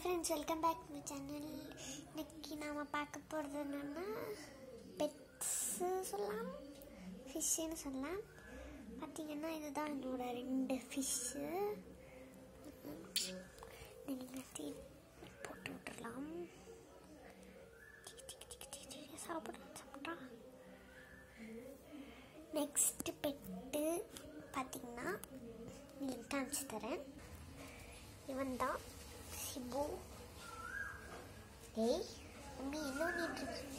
Friends welcome back to channel இன்னைக்கு நாம் பார்க்க போகிறது என்னென்னா பெட்ஸு சொல்லலாம் ஃபிஷ்ஷுன்னு சொல்லலாம் பார்த்தீங்கன்னா இதுதான் என்னோட ரெண்டு ஃபிஷ்ஷு எல்லாத்தையும் போட்டு விட்டுடலாம் சாப்பிட்றா சாப்பிட்றா நெக்ஸ்ட் பெட்டு பார்த்தீங்கன்னா உங்களுக்கு காமிச்சு தரேன் இவன் தான் சிபு ஏய் தம்பி என்ன பண்ணிட்டு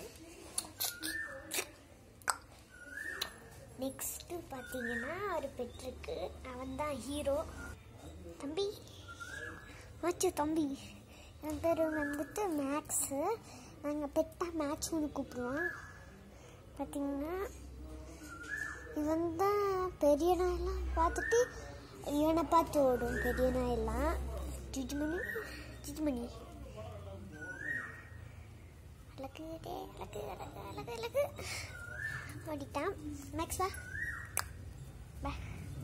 நெக்ஸ்ட்டு பார்த்தீங்கன்னா ஒரு பெற்றிருக்கு அவன் தான் ஹீரோ தம்பி ஆச்சு தம்பி என் பேர் வந்துட்டு மேக்ஸு நாங்கள் பெட்டாக மேக்ஸ்னு கூப்பிடுவோம் பார்த்தீங்கன்னா இவன் தான் பெரிய நாயெல்லாம் பார்த்துட்டு இவனை பார்த்து ஓடும் பெரிய நாயெல்லாம் ஜிஜ்மணி ஜிஜ்மணி அழகு டே அழகு அழகு அழகு அழகு ஓடிட்டான் மேக்ஸ் வா வா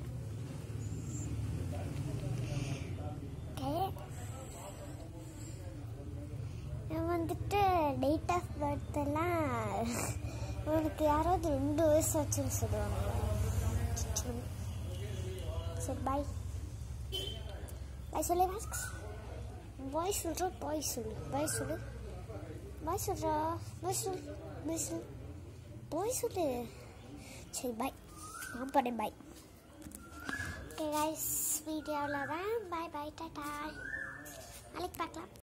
ஓகே இவன் வந்துட்டு டேட் ஆஃப் பர்த் எல்லாம் இவனுக்கு யாராவது ரெண்டு வயசு ஆச்சுன்னு சொல்லுவாங்க ஜிஜ்மணி. சரி பாய் பாய் சொல்லு மேக்ஸ் பாய் சொல்கிறா பாய் சொல்லு பாய் சொல்லு பாய் சொல்கிறா பாய் சொல்லு பாய் சொல்லு பாய் சொல்லு சரி பாய் நான் போகிறேன் பாய் ஓகே கைஸ் வீடியோவில் தான் பாய் பாய் டாட்டா நாளைக்கு பார்க்கலாம்